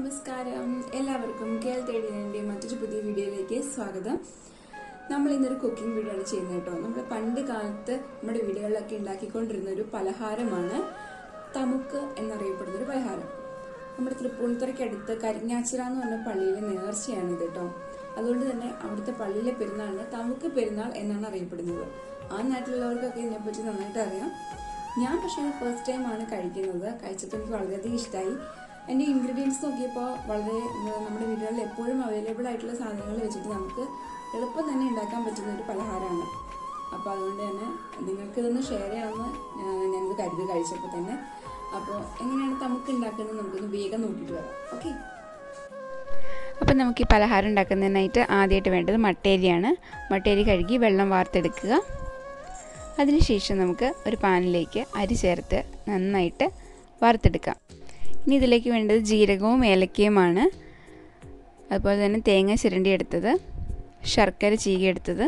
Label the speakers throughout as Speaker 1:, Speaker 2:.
Speaker 1: നമസ്കാരം എല്ലാവർക്കും കേൾ തേടിയതിൻ്റെ മറ്റൊരു പുതിയ വീഡിയോയിലേക്ക് സ്വാഗതം നമ്മൾ ഇന്നൊരു കുക്കിംഗ് വീഡിയോ ആണ് ചെയ്യുന്നത് കേട്ടോ നമ്മൾ പണ്ട് കാലത്ത് നമ്മുടെ വീടുകളിലൊക്കെ ഉണ്ടാക്കിക്കൊണ്ടിരുന്ന ഒരു പലഹാരമാണ് തമുക്ക് എന്നറിയപ്പെടുന്ന ഒരു പലഹാരം നമ്മുടെ തൃപ്പൂണിത്തുറയ്ക്കടുത്ത് കരിങ്ങാച്ചിറ എന്ന് പറഞ്ഞ പള്ളിയിലെ നേർച്ചയാണ് ഇത് കേട്ടോ അതുകൊണ്ട് തന്നെ അവിടുത്തെ പള്ളിയിലെ പെരുന്നാളിന് തമുക്ക് പെരുന്നാൾ എന്നാണ് അറിയപ്പെടുന്നത് ആ നാട്ടിലുള്ളവർക്കൊക്കെ ഇതിനെപ്പറ്റി നന്നായിട്ട് അറിയാം ഞാൻ പക്ഷേ ഫസ്റ്റ് ടൈം ആണ് കഴിക്കുന്നത് കഴിച്ചപ്പോൾ എനിക്ക് വളരെയധികം ഇഷ്ടമായി എൻ്റെ ഇൻഗ്രീഡിയൻസ് നോക്കിയപ്പോൾ വളരെ എന്താ, നമ്മുടെ വീടുകളിൽ എപ്പോഴും അവൈലബിൾ ആയിട്ടുള്ള സാധനങ്ങൾ വെച്ചിട്ട് നമുക്ക് എളുപ്പം തന്നെ ഉണ്ടാക്കാൻ പറ്റുന്ന ഒരു പലഹാരമാണ് അപ്പോൾ അതുകൊണ്ട് തന്നെ നിങ്ങൾക്ക് ഇതൊന്ന് ഷെയർ ചെയ്യാമെന്ന് ആ, ഞാനിത് കരുതി കഴിച്ചപ്പോൾ തന്നെ അപ്പോൾ എങ്ങനെയാണ് നമുക്ക് ഉണ്ടാക്കുന്നത് നമുക്കൊന്ന് വേഗം നോക്കിയിട്ട് വരാം ഓക്കെ
Speaker 2: അപ്പം നമുക്ക് ഈ പലഹാരം ഉണ്ടാക്കുന്നതിനായിട്ട് ആദ്യമായിട്ട് വേണ്ടത് മട്ടേരിയാണ് മട്ടേരി കഴുകി വെള്ളം വാർത്തെടുക്കുക അതിനുശേഷം നമുക്ക് ഒരു പാനിലേക്ക് അരി ചേർത്ത് നന്നായിട്ട് വാർത്തെടുക്കാം ഇനി ഇതിലേക്ക് വേണ്ടത് ജീരകവും ഏലക്കയുമാണ് അതുപോലെ തന്നെ തേങ്ങ ചിരണ്ടി എടുത്തത് ശർക്കര ചീകിയെടുത്തത്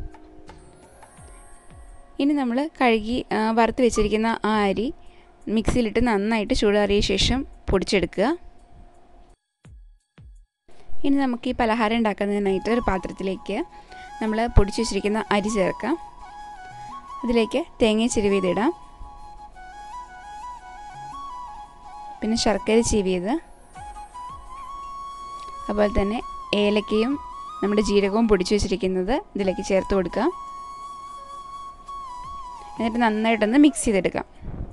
Speaker 2: ഇനി നമ്മൾ കഴുകി ആ, വറുത്ത് വെച്ചിരിക്കുന്ന ആ അരി മിക്സിയിലിട്ട് നന്നായിട്ട് ചൂടാറിയ ശേഷം പൊടിച്ചെടുക്കുക ഇനി നമുക്ക് ഈ പലഹാരം ഉണ്ടാക്കുന്നതിനായിട്ട് ഒരു പാത്രത്തിലേക്ക് നമ്മൾ പൊടിച്ചു വെച്ചിരിക്കുന്ന അരി ചേർക്കാം അതിലേക്ക് തേങ്ങ ചിരുവിയതിടാം പിന്നെ ശർക്കര ചീവിയത് അതുപോലെ തന്നെ ഏലക്കയും നമ്മുടെ ജീരകവും പൊടിച്ചു വെച്ചിരിക്കുന്നത് ഇതിലേക്ക് ചേർത്ത് കൊടുക്കാം എന്നിട്ട് നന്നായിട്ടൊന്ന് മിക്സ് ചെയ്തെടുക്കാം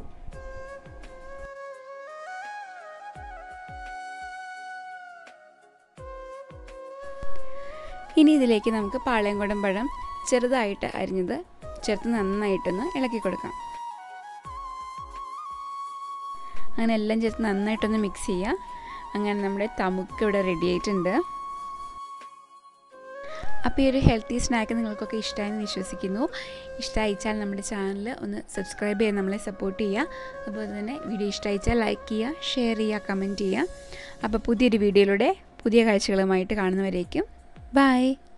Speaker 2: ഇനി ഇതിലേക്ക് നമുക്ക് പാളയംകുടം പഴം ചെറുതായിട്ട് അരിഞ്ഞത് ചേർത്ത് നന്നായിട്ടൊന്ന് ഇളക്കി കൊടുക്കാം അങ്ങനെ എല്ലാം ചേർത്ത് നന്നായിട്ടൊന്ന് മിക്സ് ചെയ്യുക അങ്ങനെ നമ്മുടെ തമുക്ക് ഇവിടെ റെഡി ആയിട്ടുണ്ട് അപ്പോൾ ഈ ഒരു ഹെൽത്തി സ്നാക്ക് നിങ്ങൾക്കൊക്കെ ഇഷ്ടമായെന്ന് വിശ്വസിക്കുന്നു ഇഷ്ടമായിച്ചാൽ നമ്മുടെ ചാനൽ ഒന്ന് സബ്സ്ക്രൈബ് ചെയ്ത് നമ്മളെ സപ്പോർട്ട് ചെയ്യുക അതുപോലെ തന്നെ വീഡിയോ ഇഷ്ടമായിച്ചാൽ ലൈക്ക് ചെയ്യുക ഷെയർ ചെയ്യുക കമൻറ്റ് ചെയ്യുക അപ്പോൾ പുതിയൊരു വീഡിയോയിലൂടെ പുതിയ കാഴ്ചകളുമായിട്ട് കാണുന്നവരേക്കും ബൈ